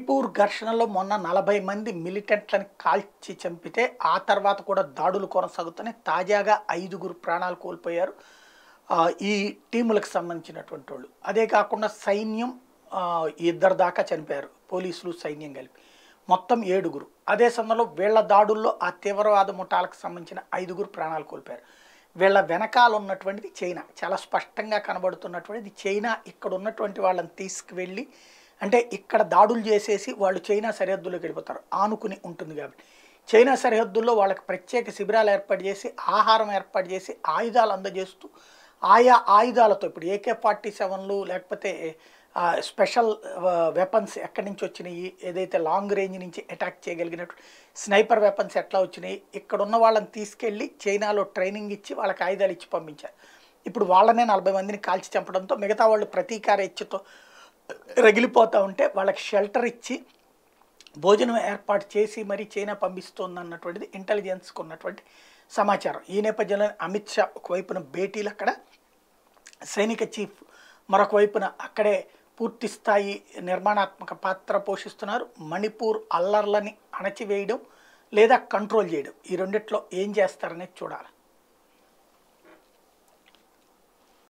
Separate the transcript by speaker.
Speaker 1: మణిపూర్ ఘర్షణలో మొన్న నలభై మంది మిలిటెంట్లను కాల్చి చంపితే ఆ తర్వాత కూడా దాడులు కొనసాగుతున్నాయి తాజాగా ఐదుగురు ప్రాణాలు కోల్పోయారు ఆ, ఈ టీములకు సంబంధించినటువంటి వాళ్ళు అదే కాకుండా సైన్యం ఆ, ఇద్దరు దాకా చనిపోయారు పోలీసులు సైన్యం కలిపి మొత్తం ఏడుగురు అదే సమయంలో వీళ్ళ దాడుల్లో ఆ తీవ్రవాద ముఠాలకు సంబంధించిన ఐదుగురు ప్రాణాలు కోల్పోయారు వీళ్ళ వెనకాల ఉన్నటువంటిది చైనా చాలా స్పష్టంగా కనబడుతున్నటువంటిది చైనా ఇక్కడ ఉన్నటువంటి వాళ్ళని తీసుకువెళ్ళి అంటే ఇక్కడ దాడులు చేసేసి వాళ్ళు చైనా సరిహద్దులోకి వెళ్ళిపోతారు ఆనుకుని ఉంటుంది కాబట్టి చైనా సరిహద్దుల్లో వాళ్ళకి ప్రత్యేక శిబిరాలు ఏర్పాటు చేసి ఆహారం ఏర్పాటు చేసి ఆయుధాలు అందజేస్తూ ఆయా ఆయుధాలతో ఇప్పుడు ఏకే ఫార్టీ సెవెన్లు లేకపోతే ఆ, స్పెషల్ వెపన్స్ ఎక్కడి నుంచి వచ్చినాయి ఏదైతే లాంగ్ రేంజ్ నుంచి అటాక్ చేయగలిగినట్టు స్నైపర్ వెపన్స్ ఎట్లా వచ్చినాయి ఇక్కడ ఉన్న వాళ్ళని తీసుకెళ్ళి చైనాలో ట్రైనింగ్ ఇచ్చి వాళ్ళకి ఆయుధాలు ఇచ్చి పంపించారు ఇప్పుడు వాళ్ళనే నలభై మందిని కాల్చి చంపడంతో మిగతా వాళ్ళు ప్రతీకార ఇచ్చతో రగిలిపోతూ ఉంటే వాళ్ళకి షెల్టర్ ఇచ్చి భోజనం ఏర్పాటు చేసి మరీ చైనా పంపిస్తోంది అన్నటువంటిది ఇంటెలిజెన్స్కి ఉన్నటువంటి సమాచారం ఈ నేపథ్యంలో అమిత్ షా ఒకవైపున భేటీలు అక్కడ సైనిక చీఫ్ మరొక వైపున అక్కడే పూర్తి స్థాయి నిర్మాణాత్మక పాత్ర పోషిస్తున్నారు మణిపూర్ అల్లర్లని అణచివేయడం లేదా కంట్రోల్ చేయడం ఈ రెండిట్లో ఏం చేస్తారనేది చూడాలి